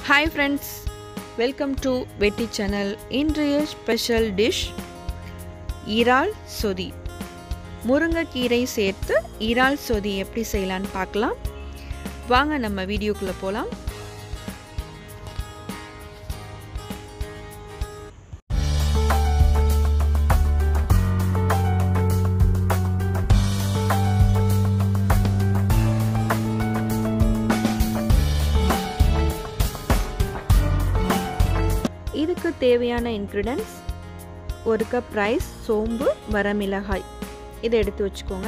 hi friends welcome to Vetti channel இன்றைய special dish இறால் சொதி முருங்கைக்கீரை சேர்த்து இறால் சொதி எப்படி செய்யலான்னு பார்க்கலாம் வாங்க நம்ம வீடியோக்குள்ளே போகலாம் இதுக்கு தேவையான இன்க்ரீடியன்ஸ் ஒரு கப் ரைஸ் சோம்பு வரமிளகாய் இதை எடுத்து வச்சுக்கோங்க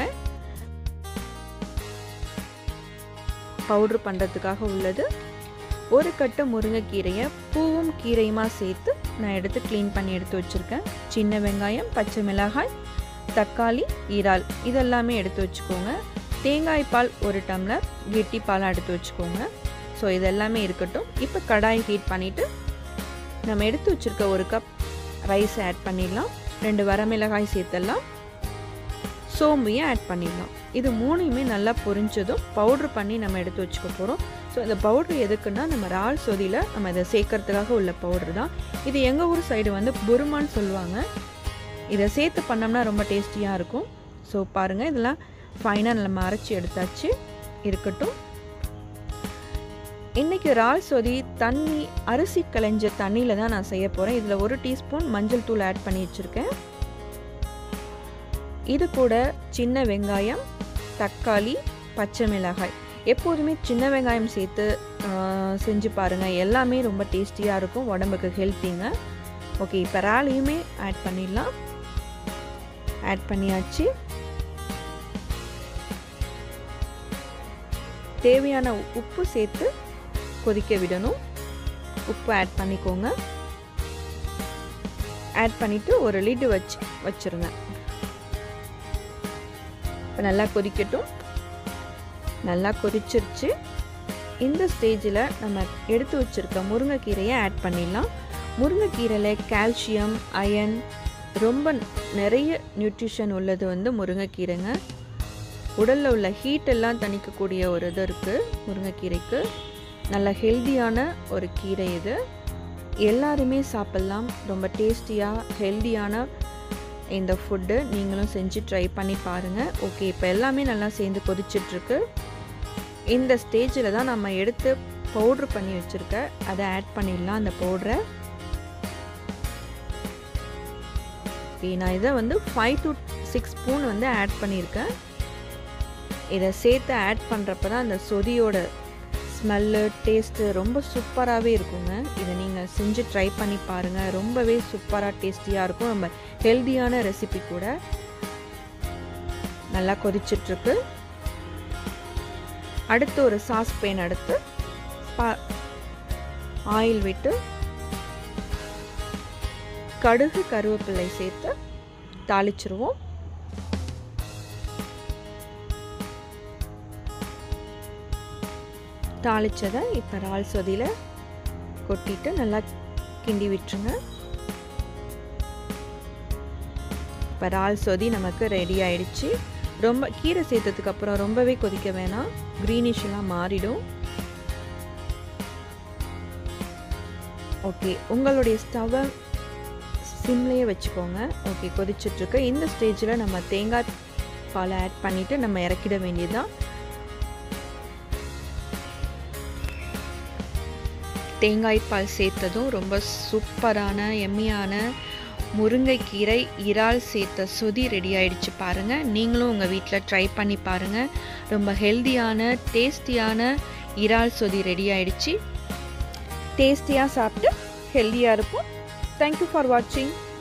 பவுட்ரு பண்ணுறதுக்காக உள்ளது ஒரு கட்டு முருங்கைக்கீரையை பூவும் கீரையுமா சேர்த்து நான் எடுத்து க்ளீன் பண்ணி எடுத்து வச்சுருக்கேன் சின்ன வெங்காயம் பச்சை மிளகாய் தக்காளி இறால் இதெல்லாமே எடுத்து வச்சுக்கோங்க தேங்காய் பால் ஒரு டம்ளர் கெட்டி பாலாக எடுத்து வச்சுக்கோங்க ஸோ இதெல்லாமே இருக்கட்டும் இப்போ கடாய் ஹீட் பண்ணிவிட்டு நம்ம எடுத்து வச்சுருக்க ஒரு கப் ரைஸ் ஆட் பண்ணிடலாம் ரெண்டு வரமிளகாய் சேர்த்துடலாம் சோம்பையும் ஆட் பண்ணிடலாம் இது மூணையுமே நல்லா பொரிஞ்சதும் பவுட்ரு பண்ணி நம்ம எடுத்து வச்சுக்க போகிறோம் ஸோ இந்த பவுட்ரு எதுக்குன்னா நம்ம ரால் சொதியில் நம்ம இதை சேர்க்கறதுக்காக உள்ள பவுட்ரு தான் இது எங்கள் ஊர் சைடு வந்து புருமான்னு சொல்லுவாங்க இதை சேர்த்து பண்ணோம்னா ரொம்ப டேஸ்டியாக இருக்கும் ஸோ பாருங்கள் இதெல்லாம் ஃபைனாக நம்ம அரைச்சி எடுத்தாச்சு இருக்கட்டும் இன்றைக்கி ரால் சொதி தண்ணி அரிசி களைஞ்ச தண்ணியில் தான் நான் செய்ய போகிறேன் இதில் ஒரு டீஸ்பூன் மஞ்சள் தூள் ஆட் பண்ணி வச்சுருக்கேன் இது கூட சின்ன வெங்காயம் தக்காளி பச்சை மிளகாய் எப்போதுமே சின்ன வெங்காயம் சேர்த்து செஞ்சு பாருங்கள் எல்லாமே ரொம்ப டேஸ்டியாக இருக்கும் உடம்புக்கு ஹெல்த்திங்க ஓகே இப்போ ராலையுமே ஆட் பண்ணிடலாம் ஆட் பண்ணியாச்சு தேவையான உப்பு சேர்த்து கொதிக்க விடணும் உப்பு ஆட் பண்ணிக்கோங்க ஆட் பண்ணிவிட்டு ஒரு லிட்டு வச்சு வச்சுருங்க இப்போ நல்லா கொதிக்கட்டும் நல்லா கொதிச்சிருச்சு இந்த ஸ்டேஜில் நம்ம எடுத்து வச்சுருக்க முருங்கைக்கீரையை ஆட் பண்ணிடலாம் முருங்கைக்கீரையில் கால்சியம் அயன் ரொம்ப நிறைய நியூட்ரிஷன் உள்ளது வந்து முருங்கைக்கீரைங்க உடலில் உள்ள ஹீட் எல்லாம் தணிக்கக்கூடிய ஒரு இது இருக்குது முருங்கைக்கீரைக்கு நல்ல ஹெல்த்தியான ஒரு கீரை இது எல்லாருமே சாப்பிட்லாம் ரொம்ப டேஸ்டியாக ஹெல்த்தியான இந்த ஃபுட்டு நீங்களும் செஞ்சு ட்ரை பண்ணி பாருங்கள் ஓகே இப்போ எல்லாமே நல்லா சேர்ந்து கொதிச்சிட்ருக்கு இந்த ஸ்டேஜில் தான் நம்ம எடுத்து பவுட்ரு பண்ணி வச்சுருக்க அதை ஆட் பண்ணிடலாம் அந்த பவுட்ரை ஓகே நான் இதை வந்து ஃபைவ் டு சிக்ஸ் ஸ்பூன் வந்து ஆட் பண்ணியிருக்கேன் இதை சேர்த்து ஆட் பண்ணுறப்ப தான் அந்த சொதியோட ஸ்மெல்லு டேஸ்ட்டு ரொம்ப சூப்பராகவே இருக்குங்க இதை நீங்கள் செஞ்சு ட்ரை பண்ணி பாருங்கள் ரொம்பவே சூப்பராக டேஸ்டியாக இருக்கும் ரொம்ப ஹெல்த்தியான ரெசிபி கூட நல்லா கொதிச்சிட்ருக்கு அடுத்து ஒரு சாஸ் பேன் எடுத்து ஆயில் விட்டு கடுகு கருவேப்பிலை சேர்த்து தாளிச்சிருவோம் தாளித்ததை இப்போ இறால் சொதியில் கொட்டிட்டு நல்லா கிண்டி விட்டுருங்க இப்போ இறால் சொதி நமக்கு ரெடி ஆயிடுச்சு ரொம்ப கீரை சேர்த்ததுக்கு அப்புறம் ரொம்பவே கொதிக்க வேணாம் க்ரீனிஷ்லாம் மாறிடும் ஓகே உங்களுடைய ஸ்டவ்வை சிம்லேயே வச்சுக்கோங்க ஓகே கொதிச்சிட்ருக்கு இந்த ஸ்டேஜில் நம்ம தேங்காய் பாலை ஆட் பண்ணிவிட்டு நம்ம இறக்கிட வேண்டியதுதான் தேங்காய் பால் சேர்த்ததும் ரொம்ப சூப்பரான எம்மியான முருங்கைக்கீரை இறால் சேர்த்த சொதி ரெடி ஆயிடுச்சு பாருங்கள் நீங்களும் உங்கள் வீட்டில் ட்ரை பண்ணி பாருங்கள் ரொம்ப ஹெல்த்தியான டேஸ்டியான இறால் சொதி ரெடி ஆயிடுச்சு டேஸ்டியாக சாப்பிட்டு ஹெல்த்தியாக இருப்போம் தேங்க்யூ ஃபார் வாட்சிங்